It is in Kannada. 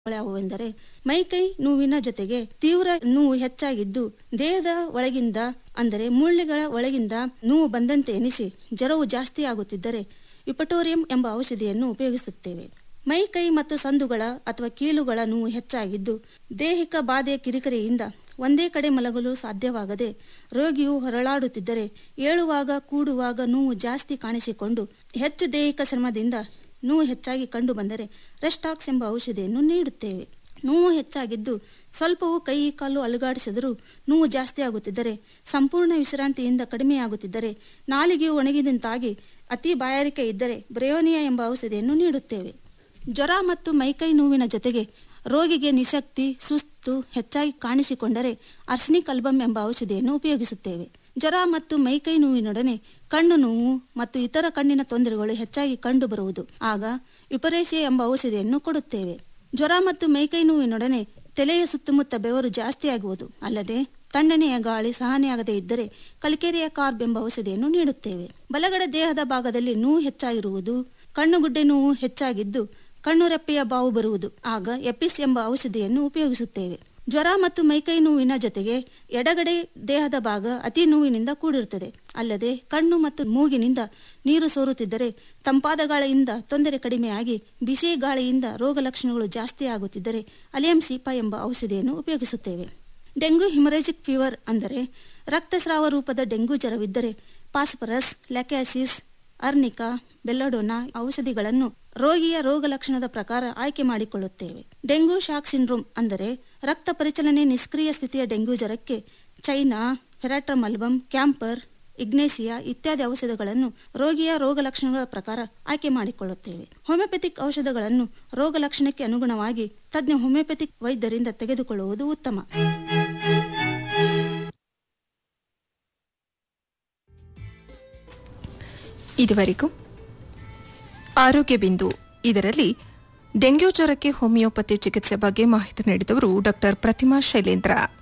ಯಾವುವೆಂದರೆ ಮೈಕೈ ನೋವಿನ ಜೊತೆಗೆ ತೀವ್ರ ನೋವು ಹೆಚ್ಚಾಗಿದ್ದು ದೇಹದ ಒಳಗಿಂದ ಅಂದರೆ ಮೂಳೆಗಳ ಒಳಗಿಂದ ನೋವು ಬಂದಂತೆ ಎನಿಸಿ ಜ್ವರವು ಜಾಸ್ತಿ ಆಗುತ್ತಿದ್ದರೆ ಯುಪಟೋರಿಯಂ ಎಂಬ ಔಷಧಿಯನ್ನು ಉಪಯೋಗಿಸುತ್ತೇವೆ ಮೈ ಕೈ ಮತ್ತು ಸಂದುಗಳ ಅಥವಾ ಕೀಲುಗಳ ನೋವು ಹೆಚ್ಚಾಗಿದ್ದು ದೈಹಿಕ ಬಾಧೆಯ ಕಿರಿಕಿರಿಯಿಂದ ಒಂದೇ ಕಡೆ ಮಲಗಲು ಸಾಧ್ಯವಾಗದೆ ರೋಗಿಯು ಹೊರಳಾಡುತ್ತಿದ್ದರೆ ಏಳುವಾಗ ಕೂಡುವಾಗ ನೋವು ಜಾಸ್ತಿ ಕಾಣಿಸಿಕೊಂಡು ಹೆಚ್ಚು ದೈಹಿಕ ಶ್ರಮದಿಂದ ನೋವು ಹೆಚ್ಚಾಗಿ ಕಂಡು ಬಂದರೆ ರೆಸ್ಟಾಕ್ಸ್ ಎಂಬ ಔಷಧಿಯನ್ನು ನೀಡುತ್ತೇವೆ ನೋವು ಹೆಚ್ಚಾಗಿದ್ದು ಸ್ವಲ್ಪವೂ ಕೈ ಕಾಲು ಅಲುಗಾಡಿಸಿದರೂ ನೋವು ಜಾಸ್ತಿ ಆಗುತ್ತಿದ್ದರೆ ಸಂಪೂರ್ಣ ವಿಶ್ರಾಂತಿಯಿಂದ ಕಡಿಮೆಯಾಗುತ್ತಿದ್ದರೆ ನಾಲಿಗೆಯು ಒಣಗಿದಂತಾಗಿ ಅತಿ ಬಾಯಾರಿಕೆ ಇದ್ದರೆ ಬ್ರೇಯೋನಿಯಾ ಎಂಬ ಔಷಧಿಯನ್ನು ನೀಡುತ್ತೇವೆ ಜ್ವರ ಮತ್ತು ಮೈಕೈ ನೋವಿನ ಜೊತೆಗೆ ರೋಗಿಗೆ ನಿಶಕ್ತಿ ಸುಸ್ತು ಹೆಚ್ಚಾಗಿ ಕಾಣಿಸಿಕೊಂಡರೆ ಅರ್ಸನಿಕ್ ಅಲ್ಬಮ್ ಎಂಬ ಔಷಧಿಯನ್ನು ಉಪಯೋಗಿಸುತ್ತೇವೆ ಜ್ವರ ಮತ್ತು ಮೈಕೈ ನೋವಿನೊಡನೆ ಕಣ್ಣು ನೋವು ಮತ್ತು ಇತರ ಕಣ್ಣಿನ ತೊಂದರೆಗಳು ಹೆಚ್ಚಾಗಿ ಕಂಡುಬರುವುದು ಆಗ ವಿಪರೇಸಿಯ ಎಂಬ ಔಷಧಿಯನ್ನು ಕೊಡುತ್ತೇವೆ ಜ್ವರ ಮತ್ತು ಮೈಕೈ ನೋವಿನೊಡನೆ ತಲೆಯ ಸುತ್ತಮುತ್ತ ಬೆವರು ಜಾಸ್ತಿಯಾಗುವುದು ಅಲ್ಲದೆ ತಣ್ಣನೆಯ ಗಾಳಿ ಸಹನೆಯಾಗದೇ ಇದ್ದರೆ ಕಲಿಕೆರಿಯ ಕಾರ್ಬ್ ಎಂಬ ಔಷಧಿಯನ್ನು ನೀಡುತ್ತೇವೆ ಬಲಗಡೆ ದೇಹದ ಭಾಗದಲ್ಲಿ ನೋವು ಹೆಚ್ಚಾಗಿರುವುದು ಕಣ್ಣುಗುಡ್ಡೆ ನೋವು ಹೆಚ್ಚಾಗಿದ್ದು ಕಣ್ಣು ರೆಪ್ಪೆಯ ಬಾವು ಬರುವುದು ಆಗ ಎಪಿಸ್ ಎಂಬ ಔಷಧಿಯನ್ನು ಉಪಯೋಗಿಸುತ್ತೇವೆ ಜ್ವರ ಮತ್ತು ಮೈಕೈ ನೋವಿನ ಜೊತೆಗೆ ಎಡಗಡೆ ದೇಹದ ಭಾಗ ಅತಿ ನೋವಿನಿಂದ ಕೂಡಿರುತ್ತದೆ ಅಲ್ಲದೆ ಕಣ್ಣು ಮತ್ತು ಮೂಗಿನಿಂದ ನೀರು ಸೋರುತ್ತಿದ್ದರೆ ತಂಪಾದ ಗಾಳಿಯಿಂದ ತೊಂದರೆ ಕಡಿಮೆಯಾಗಿ ಬಿಸಿ ಗಾಳಿಯಿಂದ ರೋಗ ಲಕ್ಷಣಗಳು ಜಾಸ್ತಿ ಆಗುತ್ತಿದ್ದರೆ ಅಲಿಯಂ ಸೀಪಾ ಎಂಬ ಔಷಧಿಯನ್ನು ಉಪಯೋಗಿಸುತ್ತೇವೆ ಡೆಂಗ್ಯೂ ಹಿಮರೇಜಿಕ್ ಫೀವರ್ ಅಂದರೆ ರಕ್ತಸ್ರಾವ ರೂಪದ ಡೆಂಗ್ಯೂ ಜ್ವರವಿದ್ದರೆ ಪಾಸ್ಪರಸ್ ಲ್ಯಾಕ್ಯಾಸಿಸ್ ಅರ್ನಿಕಾ ಬೆಲ್ಲಡೋನಾ ಔಷಧಿಗಳನ್ನು ರೋಗಿಯ ರೋಗ ಲಕ್ಷಣದ ಪ್ರಕಾರ ಆಯ್ಕೆ ಮಾಡಿಕೊಳ್ಳುತ್ತೇವೆ ಡೆಂಗ್ಯೂ ಶಾಕ್ ಸಿಂಡ್ರೋಮ್ ಅಂದರೆ ರಕ್ತ ಪರಿಚಲನೆ ನಿಷ್ಕ್ರಿಯ ಸ್ಥಿತಿಯ ಡೆಂಗ್ಯೂ ಜ್ವರಕ್ಕೆ ಚೈನಾ ಫೆರಾಟ್ರಮಲ್ಬಮ್ ಕ್ಯಾಂಪರ್ ಇಗ್ನೇಸಿಯಾ ಇತ್ಯಾದಿ ಔಷಧಗಳನ್ನು ರೋಗಿಯ ರೋಗ ಲಕ್ಷಣಗಳ ಪ್ರಕಾರ ಆಯ್ಕೆ ಮಾಡಿಕೊಳ್ಳುತ್ತೇವೆ ಹೋಮಿಯೋಪೆಥಿಕ್ ಔಷಧಗಳನ್ನು ರೋಗ ಲಕ್ಷಣಕ್ಕೆ ಅನುಗುಣವಾಗಿ ತಜ್ಞ ಹೋಮಿಯೋಪೆಥಿಕ್ ವೈದ್ಯರಿಂದ ತೆಗೆದುಕೊಳ್ಳುವುದು ಉತ್ತಮ ಇದುವರೆಗೂ ಆರೋಗ್ಯ ಬಿಂದು ಇದರಲ್ಲಿ ಡೆಂಗ್ಯೂ ಜ್ವರಕ್ಕೆ ಹೋಮಿಯೋಪತಿ ಚಿಕಿತ್ಸೆ ಬಗ್ಗೆ ಮಾಹಿತಿ ನೀಡಿದವರು ಡಾಕ್ಟರ್ ಪ್ರತಿಮಾ ಶೈಲೇಂದ್ರ